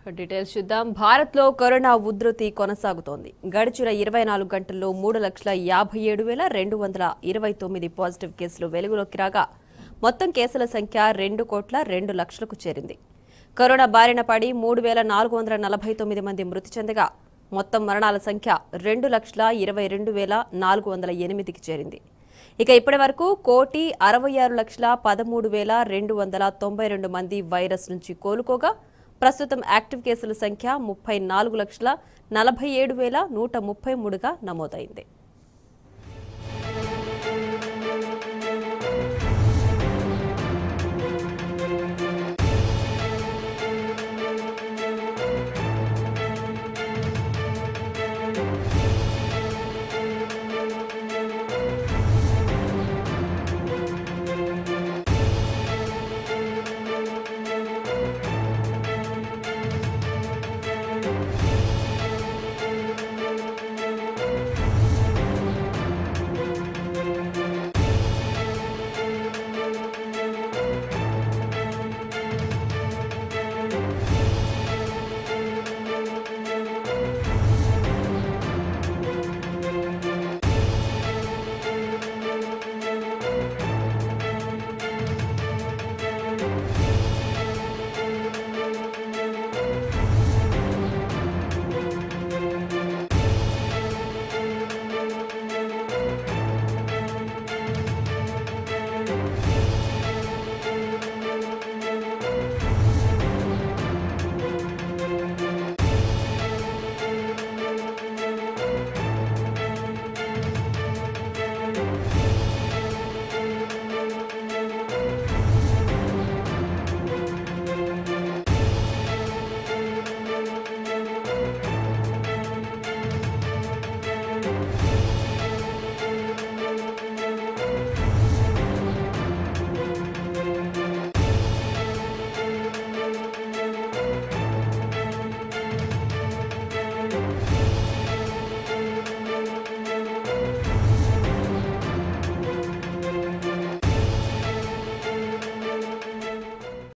details చూద్దాం భారత్లో corona ఉధృతి కొనసాగుతోంది గడిచిన ఇరవై నాలుగు గంటల్లో మూడు లక్షల యాభై ఏడు వేల రెండు వందల ఇరవై తొమ్మిది పాజిటివ్ కేసులు వెలుగులోకి రాగా మొత్తం కేసుల సంఖ్య రెండు కోట్ల రెండు లక్షలకు చేరింది కరోనా బారిన పడి మూడు వేల నాలుగు వందల నలభై తొమ్మిది మంది మృతి చెందగా మొత్తం మరణాల సంఖ్య రెండు లక్షల ఇరవై రెండు వేల నాలుగు వందల ఎనిమిదికి చేరింది ఇక ఇప్పటి వరకు కోటి అరవై ఆరు లక్షల పదమూడు వేల రెండు వందల తొంభై రెండు మంది వైరస్ నుంచి కోలుకోగా ప్రస్తుతం యాక్టివ్ కేసుల సంఖ్య ముప్పై నాలుగు లక్షల నలభై ఏడు వేల నూట ముప్పై మూడుగా నమోదైంది